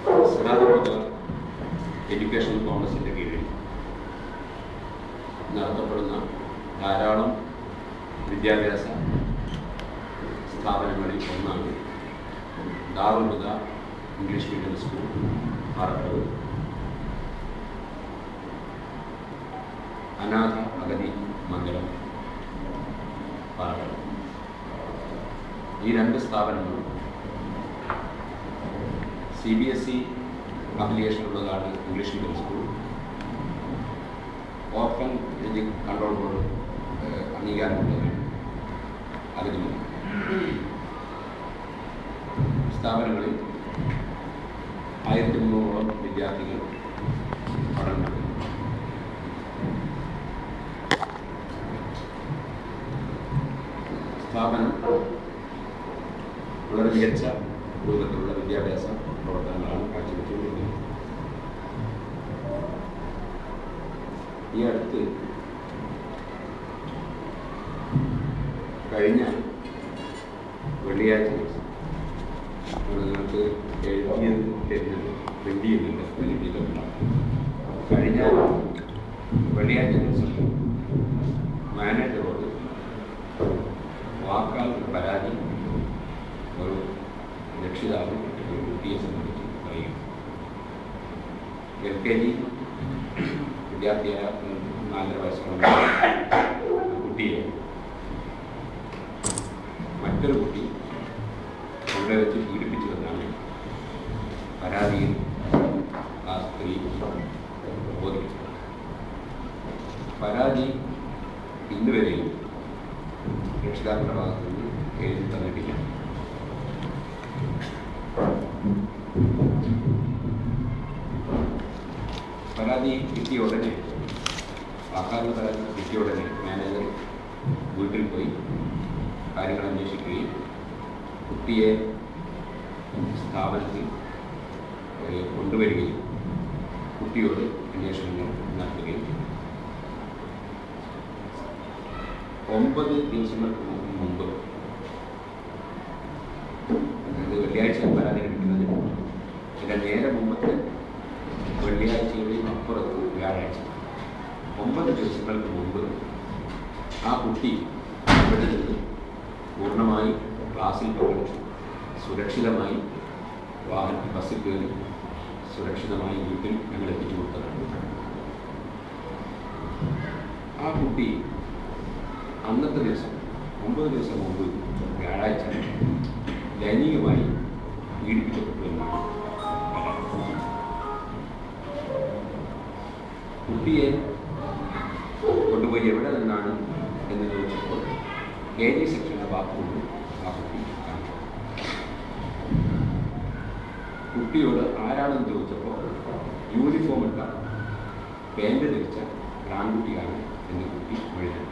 Sirajul education കോൺഗ്രസിൻ്റെ കീഴിൽ നടത്തപ്പെടുന്ന ധാരാളം വിദ്യാഭ്യാസ സ്ഥാപനങ്ങളിൽ ഒന്നാണ് Darul Huda English medium school Parakkadavu അനാഥ അഗതി മന്ദിരം പാറക്കടവ് ഈ രണ്ട് സ്ഥാപനങ്ങളും സി ബി എസ് ഇ അഫിലിയേഷനുള്ളതാണ് English medium school open edu control board ഏഹ്, അംഗീകാരമുള്ളത് അതിന് സ്ഥാപനങ്ങളിൽ ആയിരത്തി മുന്നൂറോളം വിദ്യാർത്ഥികൾ പഠനം നടത്തുന്നു സ്ഥാപനം വളരെ മികച്ച രൂപത്തിലുള്ള വിദ്യാഭ്യാസ പ്രവർത്തനങ്ങളാണ് കാഴ്ചവെച്ചുകൊണ്ടിരിക്കുന്നത് ഈ അടുത്ത് കഴിഞ്ഞ വെള്ളിയാഴ്ച ദിവസം ഇവിടെ നിങ്ങൾക്ക് എഴുതിയത് തരുന്നത് പ്രിന്റ് ചെയ്യുന്നുണ്ട് വലിയ കഴിഞ്ഞ വെള്ളിയാഴ്ച ദിവസം മാനേജറോട് വാക്കാൽ ഒരു പരാതി ഒരു രക്ഷിതാവ് ഒരു കുട്ടിയെ സംബന്ധിച്ച് പറയുന്നു എൽ കെ ജി വിദ്യാർത്ഥിയായ ഉം, നാലര വയസ്സുള്ള ഒരു കുട്ടിയെ മറ്റൊരു കുട്ടി ഇവിടെ വെച്ച് പീഡിപ്പിച്ചുവെന്നാണ് പരാതിയിൽ ആ സ്ത്രീ ബോധിപ്പിച്ചത് പരാതി ഇന്നുവരെയും രക്ഷിതാക്കളുടെ ഭാഗത്തു നിന്ന് എഴുതി തന്നിട്ടില്ല പരാതി കിട്ടിയ ഉടനെ വാക്കാലുള്ള പരാതി കിട്ടിയ ഉടനെ മാനേജർ വീട്ടിൽ പോയി കാര്യങ്ങൾ അന്വേഷിക്കുകയും കുട്ടിയെ സ്ഥാപനത്തിൽ ഏഹ്, കൊണ്ടുവരികയും കുട്ടിയോട് അന്വേഷണങ്ങൾ നടത്തുകയും ചെയ്തു ഒമ്പത് ദിവസങ്ങൾക്ക് മു- മുമ്പ് അതായത് വെള്ളിയാഴ്ച പരാതി ലഭിക്കുന്നതിന് ഇതിൻ്റെ നേരെ മുമ്പത്തെ വെള്ളിയാഴ്ചയുടെയും അപ്പുറത്ത് വ്യാഴാഴ്ച ഒമ്പത് ദിവസങ്ങൾക്ക് മുമ്പ് ആ കുട്ടി ഇവിടെ നിന്ന് പൂർണ്ണമായി ക്ലാസ്സിൽ പങ്കെടുത്തു സുരക്ഷിതമായി വാഹന ബസ്സിൽ കയറി സുരക്ഷിതമായി വീട്ടിൽ ഞങ്ങൾ എത്തിച്ചു കൊടുത്തതാണ് ആ കുട്ടി അന്നത്തെ ദിവസം ഒമ്പത് ദിവസം മുമ്പ് വ്യാഴാഴ്ച ലൈംഗികമായി പീഡിപ്പിക്കപ്പെട്ടു എന്നാണ് പരാതി. കുട്ടിയെ കൊണ്ടുപോയി എവിടെ നിന്നാണ് എന്ന് ചോദിച്ചപ്പോൾ കെ ജി സെക്ഷൻ്റെ ബാത്റൂമിൽ ആ കുട്ടി കണ്ടു കുട്ടിയോട് ആരാണെന്ന് ചോദിച്ചപ്പോൾ യൂണിഫോം ഇട്ട പാൻറ് ധരിച്ച ആൺകുട്ടിയാണ് എന്ന് കുട്ടി മൊഴി നൽകി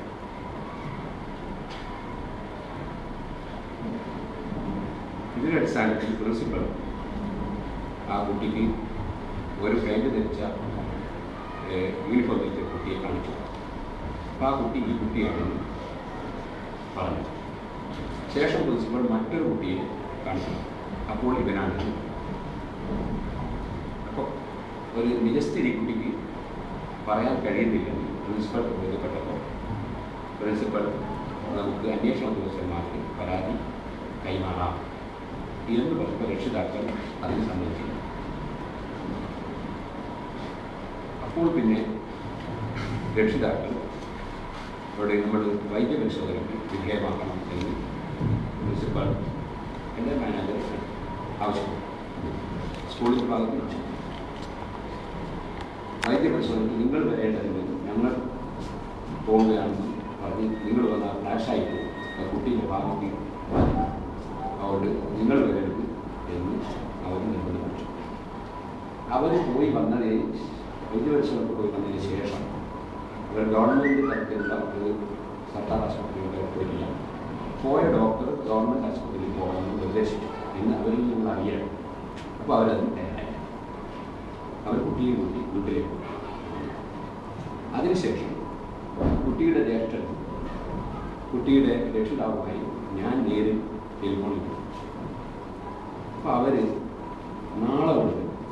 ഇതിന്റെ അടിസ്ഥാനത്തിൽ പ്രിൻസിപ്പൽ ആ കുട്ടിക്ക് ഒരു പാൻറ് ധരിച്ച ഏഹ്, യൂണിഫോം ധരിച്ച കുട്ടിയെ കാണിച്ചു അപ്പോൾ ആ കുട്ടി ഈ കുട്ടിയാണെന്ന് പറഞ്ഞു ശേഷം പ്രിൻസിപ്പൽ മറ്റൊരു കുട്ടിയെ കാണിച്ചു അപ്പോൾ ഇവനാണ് അപ്പോൾ ഒരു നിജസ്ഥിതി കുട്ടിക്ക് പറയാൻ കഴിയുന്നില്ലെന്ന് പ്രിൻസിപ്പൽ ബോധ്യപ്പെട്ടപ്പോൾ പ്രിൻസിപ്പൽ നമുക്ക് അന്വേഷണ ഉദ്യോഗസ്ഥന്മാർക്ക് പരാതി കൈമാറാം എന്ന് പറഞ്ഞപ്പോൾ രക്ഷിതാക്കൾ അതിന് സമ്മതിച്ചില്ല അപ്പോൾ പിന്നെ രക്ഷിതാക്കൾ ഇവിടെ നമ്മൾ വൈദ്യപരിശോധനയ്ക്ക് വിധേയമാക്കണം എന്ന് പ്രിൻസിപ്പൽ എൻ്റെ മാനേജർ ആവശ്യപ്പെട്ടു സ്കൂളിൻ്റെ ഭാഗത്ത് നിന്ന് ആവശ്യപ്പെട്ടു വൈദ്യപരിശോധനയ്ക്ക് നിങ്ങൾ വരേണ്ടതില്ലെന്ന് ഞങ്ങൾ പോവുകയാണെന്ന് പറഞ്ഞ് നിങ്ങൾ വന്ന ഫ്ലാഷായി പോകും ആ കുട്ടീൻ്റെ ഭാഗത്ത് ബാധിക്കും അതുകൊണ്ട് നിങ്ങൾ വരരുത് എന്ന് അവർ നിർബന്ധിച്ചു അവർ പോയി വന്നതിന് വൈദ്യപരിശോധനയ്ക്ക് പോയി വന്നതിന് ശേഷം അവർ ഗവൺമെൻറ് തരത്തിലുള്ള ഒരു സർക്കാർ ആശുപത്രിയുടെ പോയില്ല പോയ ഡോക്ടർ ഗവൺമെൻറ് ആശുപത്രിയിൽ പോകണമെന്ന് നിർദ്ദേശിച്ചു എന്ന് അവരിൽ നിന്ന് അറിയണം അപ്പോൾ അവരത് തയ്യാറായി അവർ കുട്ടിയെ കൂട്ടി വീട്ടിലേക്ക് പോയി അതിനുശേഷം കുട്ടിയുടെ ജ്യേഷ്ഠൻ കുട്ടിയുടെ രക്ഷിതാവുമായി ഞാൻ നേരിൽ ടെലിഫോണിൽ പോയി അപ്പോൾ അവർ നാളെ കൊണ്ട്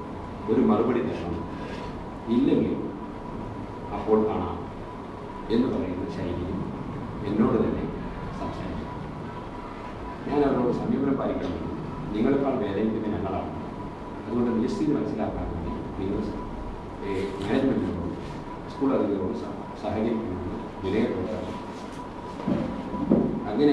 ഒരു മറുപടി തരണം ഇല്ലെങ്കിൽ അപ്പോൾ കാണാം എന്ന് പറയുന്ന ശൈലിയും എന്നോട് തന്നെ സംസാരിച്ചു ഞാൻ അവരോട് സമീപനം പാലിക്കണമെന്ന് നിങ്ങളെക്കാൾ വേദനിക്കുന്ന ഞങ്ങളാണ് അതുകൊണ്ട് നിശ്ചിതി മനസ്സിലാക്കാൻ വേണ്ടി നിങ്ങൾ മാനേജ്മെൻറ്റിനോടും സ്കൂൾ അധികൃതരോടും സഹ- സഹകരിക്കണമെന്ന് വിനയത്തോടെ അങ്ങനെ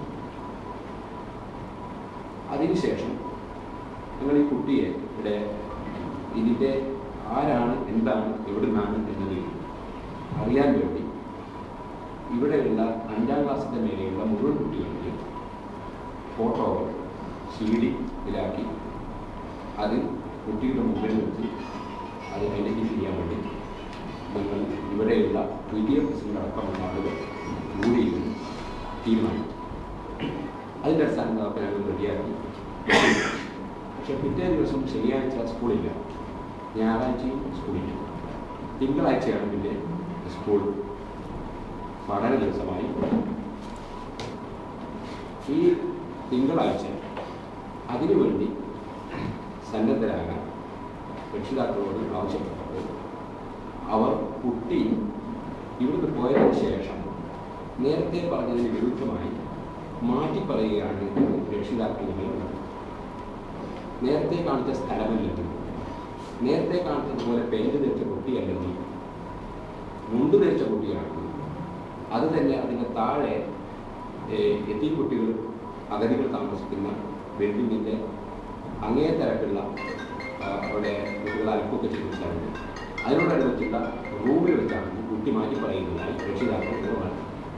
അതിനുശേഷം നിങ്ങൾ ഈ കുട്ടിയെ ഇവിടെ ഇതിൻ്റെ ആരാണ് എന്താണ് എവിടുന്നാണ് എന്നത് അറിയാൻ വേണ്ടി ഇവിടെയുള്ള അഞ്ചാം ക്ലാസ്സിൻ്റെ മേലെയുള്ള മുഴുവൻ കുട്ടികളുടെയും ഫോട്ടോകൾ സി ഡിയിലാക്കി അത് കുട്ടിയുടെ മുമ്പിൽ വെച്ച് അത് ഐഡൻറ്റിഫൈ ചെയ്യാൻ വേണ്ടി ഞങ്ങൾ ഇവിടെയുള്ള പുതിയ പ്രസിഡന്റ് ആളുകൾ കൂടിയിരുന്ന് തീരുമാനിച്ചു അതിൻ്റെ അടിസ്ഥാനത്തിൽ അവർക്ക് ഞങ്ങൾ റെഡിയാക്കി പക്ഷേ പിറ്റേ ദിവസം ശനിയാഴ്ച സ്കൂളില്ല ഞായറാഴ്ചയും സ്കൂളില്ല തിങ്കളാഴ്ചയാണ് പിന്നെ സ്കൂൾ പഠന ദിവസമായി ഈ തിങ്കളാഴ്ച അതിനുവേണ്ടി സന്നദ്ധരാകാൻ രക്ഷിതാക്കളോട് ആവശ്യപ്പെട്ടപ്പോൾ അവർ കുട്ടി ഇവിടുന്ന് പോയതിന് ശേഷം നേരത്തെ പറഞ്ഞതിന് വിരുദ്ധമായി മാറ്റി പറയുകയാണ് എന്ന് രക്ഷിതാക്കൾ ഞങ്ങൾ നേരത്തെ കാണിച്ച സ്ഥലമല്ലെന്നും നേരത്തെ കാണിച്ചതുപോലെ പേര് ധരിച്ച കുട്ടിയല്ലെന്നും മുണ്ട് ധരിച്ച കുട്ടിയാണെന്നും അത് തന്നെ അതിൻ്റെ താഴെ ഏഹ്, എത്തി കുട്ടികൾ അഗതികൾ താമസിക്കുന്ന ബിൽഡിങ്ങിൻ്റെ അങ്ങേ തരക്കുള്ള ആ, അവിടെ കുട്ടികൾ അലക്കൊക്കെ ചെയ്യുന്ന സ്ഥലമുണ്ട് അതിനോടനുബന്ധിച്ചുള്ള റൂമിൽ വെച്ചാണ് കുട്ടി മാറ്റി പറയുന്നതായി രക്ഷിതാക്കൾ പറഞ്ഞു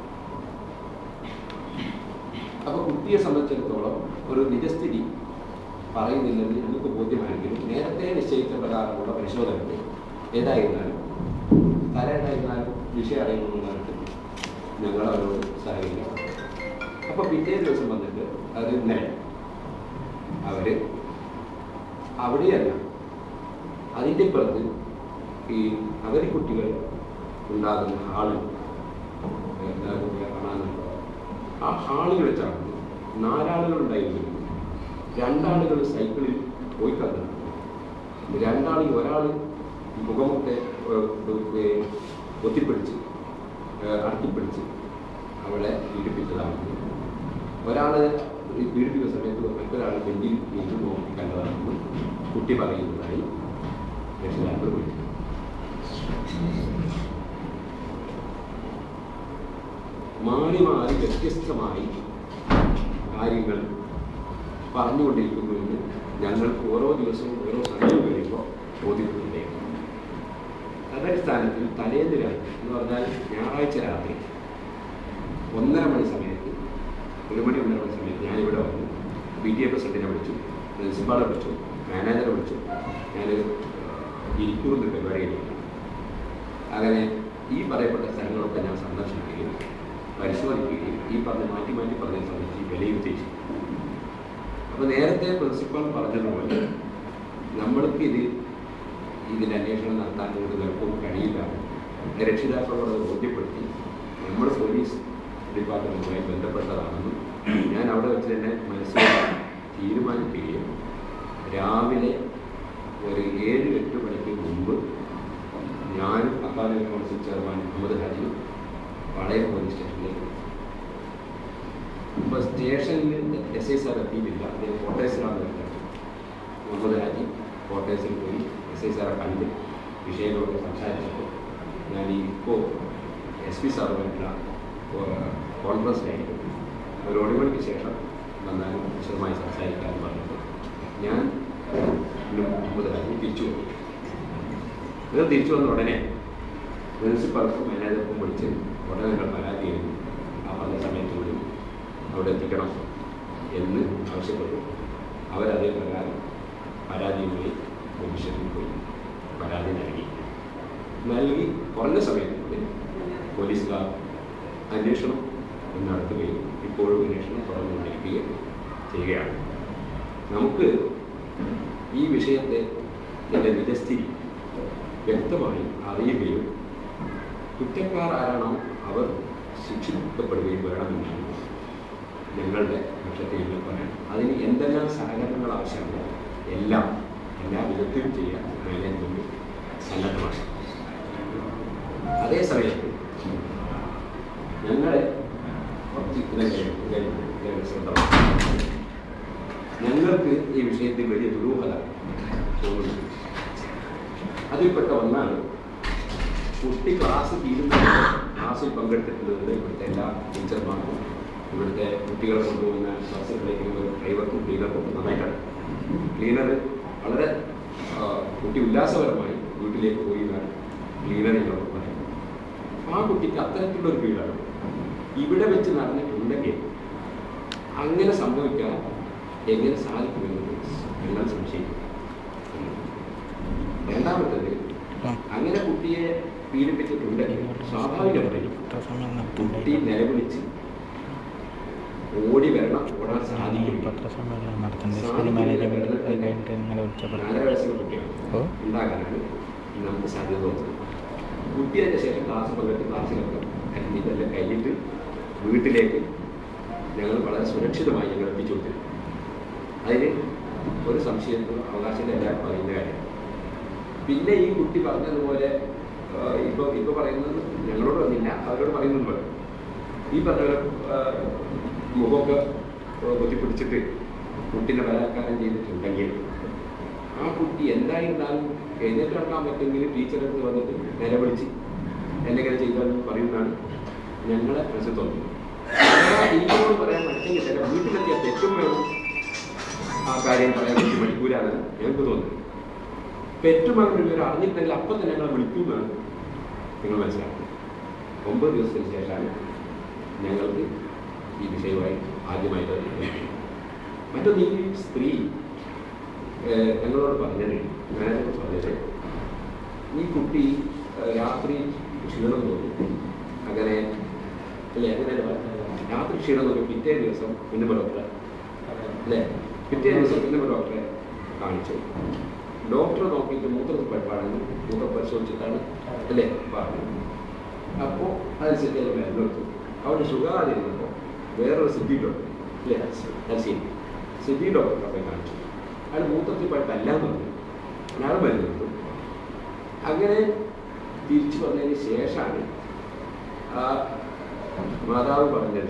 അപ്പോൾ കുട്ടിയെ സംബന്ധിച്ചിടത്തോളം ഒരു നിജസ്ഥിതി പറയുന്നില്ലെന്ന് ഞങ്ങൾക്ക് ബോധ്യമായെങ്കിലും നേരത്തെ നിശ്ചയിച്ച പ്രകാരമുള്ള പരിശോധനകൾ ഏതായിരുന്നാലും തലേതായിരുന്നാലും വിഷയം അറിയണമെന്നുള്ളത് ഞങ്ങൾ അവരോട് സഹകരിക്കണം അപ്പോൾ പിറ്റേ ദിവസം വന്നിട്ട് അത് ഇന്നലെ അവർ അവിടെയല്ല അതിൻ്റെ ഇപ്പുറത്ത് ഈ അഗതി കുട്ടികൾ ഉണ്ടാകുന്ന ഹാള് എന്താ കുട്ടികളെ കാണാനുണ്ടോ ആ ഹാളിൽ വെച്ചാണ് നാലാളുകൾ ഉണ്ടായിരുന്നു രണ്ടാളുകൾ സൈക്കിളിൽ പോയി കണ്ടിട്ടുണ്ട് രണ്ടാളിൽ ഒരാൾ മുഖമൊക്കെ ഏഹ്, ഏഹ്, ഒത്തിപ്പിടിച്ച് ഏഹ്, അടക്കിപ്പിടിച്ച് അവളെ പീഡിപ്പിച്ചതാണ് ഒരാൾ പീഡിപ്പിക്കുന്ന സമയത്ത് മറ്റൊരാൾ ബെഞ്ചിൽ ഇരുന്ന് നോക്കി കണ്ടതാണെന്ന് കുട്ടി പറയുന്നതായി രക്ഷിതാക്കൾ വിളിച്ചു മാറി മാറി വ്യത്യസ്തമായി കാര്യങ്ങൾ പറഞ്ഞുകൊണ്ടിരിക്കുന്നുവെന്ന് ഞങ്ങൾക്ക് ഓരോ ദിവസവും ഓരോ സമയം കഴിയുമ്പോൾ ബോധ്യപ്പെടുന്നുണ്ടായിരുന്നു അതടിസ്ഥാനത്തിൽ തലേന്ന് രാത്രി എന്ന് പറഞ്ഞാൽ ഞായറാഴ്ച രാത്രി ഒന്നര മണി സമയത്ത് ഒരു മണി ഒന്നര മണി സമയത്ത് ഞാനിവിടെ വന്നു ബി ടി എ പ്രസിഡന്റിനെ വിളിച്ചു പ്രിൻസിപ്പാളെ വിളിച്ചു മാനേജറെ വിളിച്ചു ഞാൻ ഇരിക്കൂറിൻ്റെ പരിപാടിയിലേക്ക് അങ്ങനെ ഈ പറയപ്പെട്ട സ്ഥലങ്ങളൊക്കെ ഞാൻ സന്ദർശിക്കുകയും പരിശോധിക്കുകയും ഈ പറഞ്ഞ മാറ്റി മാറ്റി പറഞ്ഞ സംബന്ധിച്ച് വിലയിരുത്തുകയും ചെയ്തു അപ്പോൾ നേരത്തെ പ്രിൻസിപ്പൽ പറഞ്ഞതുപോലെ നമ്മൾക്ക് ഇത് ഇതിൻ്റെ അന്വേഷണം നടത്താൻ കൊണ്ട് ചിലപ്പോൾ കഴിയില്ല രക്ഷിതാക്കളോട് അത് ബോധ്യപ്പെടുത്തി നമ്മൾ പോലീസ് ഡിപ്പാർട്ട്മെൻറ്റുമായി ബന്ധപ്പെട്ടതാണെന്നും ഞാൻ അവിടെ വെച്ച് തന്നെ മനസ്സിൽ തീരുമാനിക്കുകയും രാവിലെ ഒരു ഏഴ് എട്ട് മണിക്ക് മുമ്പ് ഞാനും അക്കാദമിക് കൗൺസിൽ ചെയർമാൻ മുഹമ്മദ് ഹാജിയും വളയം പോലീസ് സ്റ്റേഷനിലേക്ക് പോയി. അപ്പോൾ സ്റ്റേഷനിൽ എസ് ഐ സാർ എത്തിയിട്ടില്ല അദ്ദേഹം കോട്ടേഴ്സിലാണ് വരുന്നത് മുഹമ്മദ് ഹാജി കോട്ടേഴ്സിൽ പോയി എസ് ഐ സാറെ കണ്ട് വിഷയങ്ങളൊക്കെ സംസാരിച്ചപ്പോൾ ഞാൻ ഈ ഇപ്പോൾ എസ് പി സാറുമായിട്ടുള്ള കോൺഫറൻസിലായിരുന്നു ഒരു ഒരു മണിക്ക് ശേഷം വന്നാലും വിശദമായി സംസാരിക്കാൻ പറഞ്ഞപ്പോൾ ഞാൻ ഇന്നും മുഹമ്മദ് ഹാജി തിരിച്ചു വന്നു ഇത് തിരിച്ചു വന്ന ഉടനെ പ്രിൻസിപ്പൾക്കും മാനേജർക്കും വിളിച്ച് ഉടനെ നിങ്ങൾ പരാതി എഴുതി ആ പറഞ്ഞ സമയത്തുള്ളിൽ അവിടെ എത്തിക്കണം എന്ന് ആവശ്യപ്പെട്ടു അവരതേ പ്രകാരം പരാതിയുമായി കമ്മീഷനിൽ പോയി പരാതി നൽകി നൽകി കുറഞ്ഞ സമയത്തിനുള്ളിൽ പോലീസുകാർ അന്വേഷണം നടത്തുകയും ഇപ്പോഴും അന്വേഷണം തുടർന്നുകൊണ്ടിരിക്കുകയും ചെയ്യുകയാണ് നമുക്ക് ഈ വിഷയത്തെ ഇതിൻ്റെ നിജസ്ഥിതി വ്യക്തമായി അറിയുകയും കുറ്റക്കാർ ആരാണോ അവർ ശിക്ഷിക്കപ്പെടുകയും വേണമെന്നാണ് ഞങ്ങളുടെ പക്ഷത്തെ ഞങ്ങൾ പറയാം അതിന് എന്തെല്ലാം സഹകരണങ്ങൾ ആവശ്യമുണ്ടോ എല്ലാം എല്ലാ വിധത്തിലും ചെയ്യാൻ മാനേജ്മെൻറ്റ് സന്നദ്ധമാണ് അതേസമയത്ത് ഞങ്ങളെ കുറച്ച് ഇതിനൊക്കെ ഇതിനൊക്കെ ശ്രദ്ധ ഞങ്ങൾക്ക് ഈ വിഷയത്തിൽ വലിയ ദുരൂഹത തോന്നുന്നു അതിൽപ്പെട്ട ഒന്നാണ് കുട്ടി ക്ലാസ് തീരുമ്പോൾ ക്ലാസ്സിൽ പങ്കെടുത്തിട്ടുള്ളത് ഇവിടുത്തെ എല്ലാ ടീച്ചർമാർക്കും ഇവിടുത്തെ കുട്ടികളെ കൊണ്ടുപോകുന്ന ബസ്സുകളിലേക്ക് ഡ്രൈവർക്കും ക്ലീനർക്കും നന്നായിട്ടാണ് ക്ലീനർ വളരെ ആ, കുട്ടി ഉല്ലാസപരമായി വീട്ടിലേക്ക് പോയി എന്നാണ് ക്ലീനർ ഞങ്ങളോട് പറയുന്നത് ആ കുട്ടിക്ക് അത്തരത്തിലുള്ള ഒരു ഫീലാണ് ഇവിടെ വെച്ച് നടന്നിട്ടുണ്ടെങ്കിൽ അങ്ങനെ സംഭവിക്കാൻ എങ്ങനെ സാധിക്കുമെന്ന് ഞങ്ങൾ സംശയിക്കുന്നു രണ്ടാമത്തത് അങ്ങനെ കുട്ടിയെ പീഡിപ്പിച്ചിട്ടുണ്ടെങ്കിൽ സ്വാഭാവികമായും കുട്ടി നിലവിളിച്ച് ഓടി വരണം ഓടാൻ സാധിക്കും പത്രസമ്മേളനം നടത്തുന്നുണ്ട് സ്കൂൾ മാനേജ്മെന്റ് അത് കഴിഞ്ഞിട്ട് നിങ്ങളെ വിളിച്ചപ്പോൾ നാലര വയസ്സുള്ള കുട്ടിയാണ് ഓ ഉണ്ടാകാനാണ് നമുക്ക് സാധ്യത തോന്നുന്നത് കുട്ടിയതിൻ്റെ ശേഷം ക്ലാസ് പങ്കെടുത്ത് ക്ലാസ്സിലൊക്കെ ഇതെല്ലാം കഴിഞ്ഞിട്ട് വീട്ടിലേക്ക് ഞങ്ങൾ വളരെ സുരക്ഷിതമായി ഞങ്ങൾ എത്തിച്ചു കൊടുത്തിരുന്നു അതിന് ഒരു സംശയത്തിനും അവകാശം എല്ലാവർക്കും അറിയുന്ന കാര്യം പിന്നെ ഈ കുട്ടി പറഞ്ഞതുപോലെ ഇപ്പോൾ ഇപ്പോൾ പറയുന്നത് ഞങ്ങളോട് വന്നില്ല അവരോട് പറയുന്നത് പോലെ ഈ പറഞ്ഞ പോലെ ആ, മുഖമൊക്കെ കുത്തിപ്പിടിച്ചിട്ട് കുട്ടീനെ ബലാത്കാരം ചെയ്തിട്ടുണ്ടെങ്കിൽ ആ കുട്ടി എന്തായിരുന്നാലും എഴുന്നേറ്റ് നടക്കാൻ പറ്റുമെങ്കിൽ ടീച്ചറെ അടുത്ത് വന്നിട്ട് നിലവിളിച്ച് എന്തെങ്കിലും ചെയ്താൽ പറയുന്നതാണ് ഞങ്ങളെ മനസ്സിൽ തോന്നുന്നത് അഥവാ ടീച്ചറോട് പറയാൻ മനസ്സെങ്കിൽ ചില വീട്ടിലെത്തിയ തെറ്റും വേണം ആ കാര്യം പറയാൻ വേണ്ടി മണിക്കൂരാണ് ഞങ്ങൾക്ക് തോന്നുന്നത് പെറ്റുമകൻ വിവരം അറിഞ്ഞിട്ടുണ്ടെങ്കിൽ അപ്പം തന്നെ ഞങ്ങളെ വിളിക്കുമെന്നാണ് നിങ്ങൾ മനസ്സിലാക്കുന്നത് ഒമ്പത് ദിവസത്തിന് ശേഷമാണ് ഞങ്ങൾക്ക് ഈ വിഷയവുമായി ആദ്യമായിട്ട് അറിയുന്നത്. മറ്റൊന്ന് ഈ സ്ത്രീ ഏഹ്, ഞങ്ങളോട് പറഞ്ഞത് മാനേജർ പറഞ്ഞത് ഈ കുട്ടി ഏഹ്, രാത്രി ക്ഷീണം തോന്നി അങ്ങനെ അല്ലേ അങ്ങനെ രാത്രി ക്ഷീണം തോന്നി പിറ്റേ ദിവസം പിന്നെ ഡോക്ടറെ അല്ലേ പിറ്റേ ദിവസം പിന്നെ ഡോക്ടറെ കാണിച്ചു ഡോക്ടർ നോക്കിയിട്ട് മൂത്രത്തിൽ പഴുപ്പാണെന്ന് മൂത്രം പരിശോധിച്ചിട്ടാണ് അല്ലേ പറഞ്ഞത് അപ്പോൾ അതനുസരിച്ച് അതിൽ മരുന്ന് എടുത്തു അവിടെ സുഖാതിരുന്നപ്പോൾ വേറൊരു സിദ്ധി ഡോക്ടർ അല്ലേ ഹസീൻ സിദ്ധി ഡോക്ടറെ പോയി കാണിച്ചു അയാൾ മൂത്രത്തിൽ പഴുപ്പല്ല എന്ന് പറഞ്ഞു അയാൾ മരുന്ന് എടുത്തു അങ്ങനെ തിരിച്ചു വന്നതിന് ശേഷമാണ് ആ മാതാവ് പറഞ്ഞത്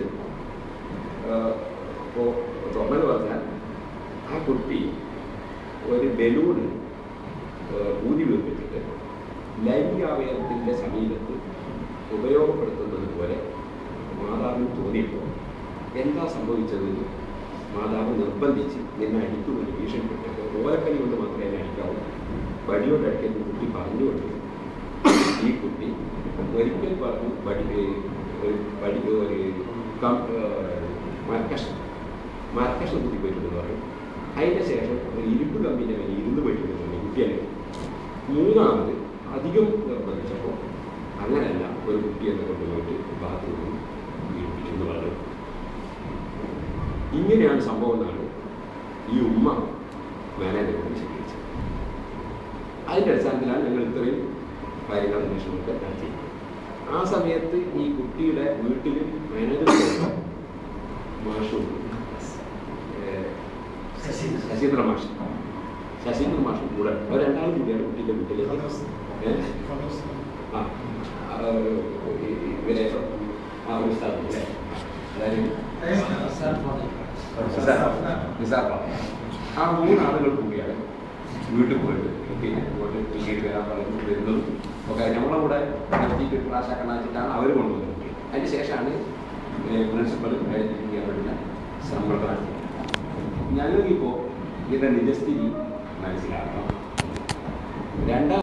ഇപ്പോൾ തുറന്നു പറഞ്ഞാൽ ആ കുട്ടി ഒരു ബലൂൺ ഊതി വീർപ്പിച്ചിട്ട് ലൈംഗികാവയവത്തിൻ്റെ സമീപത്ത് ഉപയോഗപ്പെടുത്തുന്നത് പോലെ മാതാവിന് തോന്നിയപ്പോൾ എന്താ സംഭവിച്ചതെന്ന് മാതാവ് നിർബന്ധിച്ച് നിന്നെ അടിക്കുമെന്ന് ഭീഷണിപ്പെട്ടപ്പോൾ ഓലക്കടി കൊണ്ട് മാത്രമേ എന്നെ അടിക്കാവൂ വടിയോട് അടിക്കുന്ന കുട്ടി പറഞ്ഞുകൊണ്ട് ഈ കുട്ടി ഒരിക്കൽ പറഞ്ഞു വടി ഒരു വടി ഒരു കം മരക്കഷ്ണം മരക്കഷ്ണം കുത്തി പോയിട്ടുണ്ടെന്ന് പറയും അതിൻ്റെ ശേഷം ഒരു ഇരുമ്പ് കമ്പിൻ്റെ മേലെ ഇരുന്ന് പോയിട്ടുണ്ടെന്ന് കുട്ടിയെ മൂന്നാമത് അധികം നിർബന്ധിച്ചപ്പോൾ അങ്ങനെയല്ല ഒരു കുട്ടിയെ കൊണ്ടുപോയിട്ട് ബാത്റൂമിൽ പീഡിപ്പിച്ചെന്ന് പറഞ്ഞു ഇങ്ങനെയാണ് സംഭവം എന്നാണ് ഈ ഉമ്മ മാനേജറോട് വിശദീകരിച്ചത് അതിൻ്റെ അടിസ്ഥാനത്തിലാണ് ഞങ്ങൾ ഇത്രയും കാര്യങ്ങൾ അന്വേഷണമൊക്കെ നടത്തിയത് ആ സമയത്ത് ഈ കുട്ടിയുടെ വീട്ടിൽ മാനേജർ മാഷും ഏഹ്, ശശീന്ദ്ര മാഷ് ശശീന്ദ്ര മാഷും കൂടെ അവർ രണ്ടാളും കൂടിയാണ് കുട്ടിയുടെ വീട്ടിലേക്ക് ഏഹ്? ആ ആ, ഈ- ഈ ഇവരെ ആ ഒരു സ്ഥലം അല്ലേ അതായത് നിസാർ ബാബു. ആ മൂന്നാളുകൾ കൂടിയാണ് വീട്ടിൽ പോയിട്ട് പിന്നെ ഇങ്ങോട്ട് പിന്നീട് വരാൻ പറഞ്ഞു വരുന്നതും ഒക്കെ നമ്മളെ കൂടെ നിർത്തിയിട്ട് ക്ലാസ്സാക്കണം വെച്ചിട്ടാണ് അവർ കൊണ്ടുവന്നത് അതിന് ശേഷമാണ് പ്രിൻസിപ്പൽ വേണ്ട സമ്മർദ്ദം നടത്തിയത് ഞങ്ങൾക്കിപ്പോൾ ഇതിൻ്റെ നിജസ്ഥിതി മനസ്സിലാക്കണം രണ്ടാം